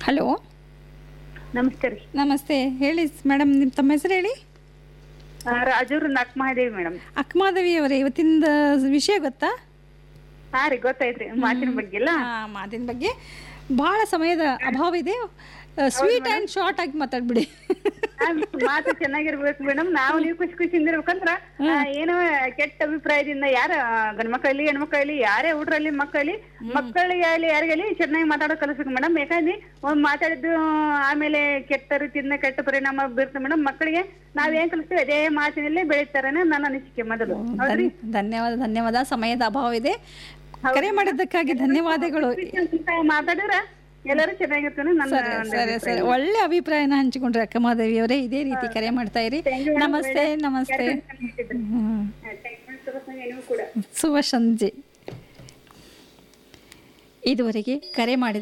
Hello ನಮಸ್ತೆ ರೀ ನಮಸ್ತೆ ಹೇಳಿ ಮೇಡಮ್ ನಿಮ್ಮ ತಮ್ಮ ಹೆಸರು ಹೇಳಿ ಆ, ರಾಜೂರು ನಾಲ್ಕು ಮೇಡಮ್ ಅಕ್ಮಾದೇವಿ ಅವರೇ ಇವತ್ತಿನ ವಿಷಯ ಗೊತ್ತಾ ಹಾ ರೀ ಗೊತ್ತಾಯ್ತ್ರಿ ಮಾತಿನ ಬಗ್ಗೆ ಎಲ್ಲ ಆ, ಮಾತಿನ ಬಗ್ಗೆ ಬಹಳ ಸಮಯದ ಅಭಾವ ಇದೆ ಸ್ವೀಟ್ ಆ್ಯಂಡ್ ಶಾರ್ಟ್ ಆಗಿ ಮಾತಾಡ್ಬಿಡಿ ಆ, ಮಾತು ಚೆನ್ನಾಗಿರ್ಬೇಕು ಮೇಡಮ್ ನಾವು ನೀವು ಖುಷಿ ಖುಷಿಯಿಂದ ಇರ್ಬೇಕಂದ್ರ ಆ, ಏನೋ ಕೆಟ್ಟ ಅಭಿಪ್ರಾಯದಿಂದ ಯಾರ ಗಂಡ್ಮಕ್ಳಲ್ಲಿ ಹೆಣ್ಮಕ್ಳಲ್ಲಿ ಯಾರೇ ಹುಡ್ರಲ್ಲಿ ಮಕ್ಕಳಲ್ಲಿ ಮಕ್ಕಳಿಗೆ ಆಗಲಿ ಯಾರಿಗಲಿ ಚೆನ್ನಾಗಿ ಮಾತಾಡೋ ಕಲಿಸ್ಬೇಕು ಮೇಡಮ್ ಯಾಕಂದ್ರೆ ಒಂದ್ ಮಾತಾಡಿದ್ದು ಆಮೇಲೆ ಕೆಟ್ಟ ರೀತಿಯಿಂದ ಕೆಟ್ಟ ಪರಿಣಾಮ ಬೀರುತ್ತೆ ಮೇಡಮ್ ಮಕ್ಕಳಿಗೆ ನಾವ್ ಏನ್ ಕಲಿಸ್ತೀವಿ ಅದೇ ಮಾತಿನಲ್ಲೇ ಬೆಳೀತಾರೆ ನನ್ನ ಅನಿಸಿಕೆ ಮೊದಲು ಹೌದ್ರಿ ಧನ್- ಧನ್ಯವಾದ ಧನ್ಯವಾದ ಸಮಯದ ಅಭಾವ ಇದೆ ಕರೆ ಮಾಡಿದ್ದಕ್ಕಾಗಿ ಧನ್ಯವಾದಗಳು ಅಂತ ಮಾತಾಡಿದ್ರ ಎಲ್ಲರೂ ಚೆನ್ನಾಗಿರ್ತಾನೆ ನನ್ನ ಸರಿ ಒಂದು ಸರಿ ಸರಿ ಒಳ್ಳೆ ಅಭಿಪ್ರಾಯನ ಹಂಚಿಕೊಂಡ್ರೆ ಅಕ್ಕಮಾದೇವಿ ಅವರೇ ಇದೇ ರೀತಿ ಕರೆ ಮಾಡ್ತಾ ಇರಿ ನಮಸ್ತೆ ನಮಸ್ತೆ ಹ್ಮ್. ನೀವು ಕೂಡ ಶುಭ ಸಂಜೆ ಇದುವರೆಗೆ ಕರೆ ಮಾಡಿದ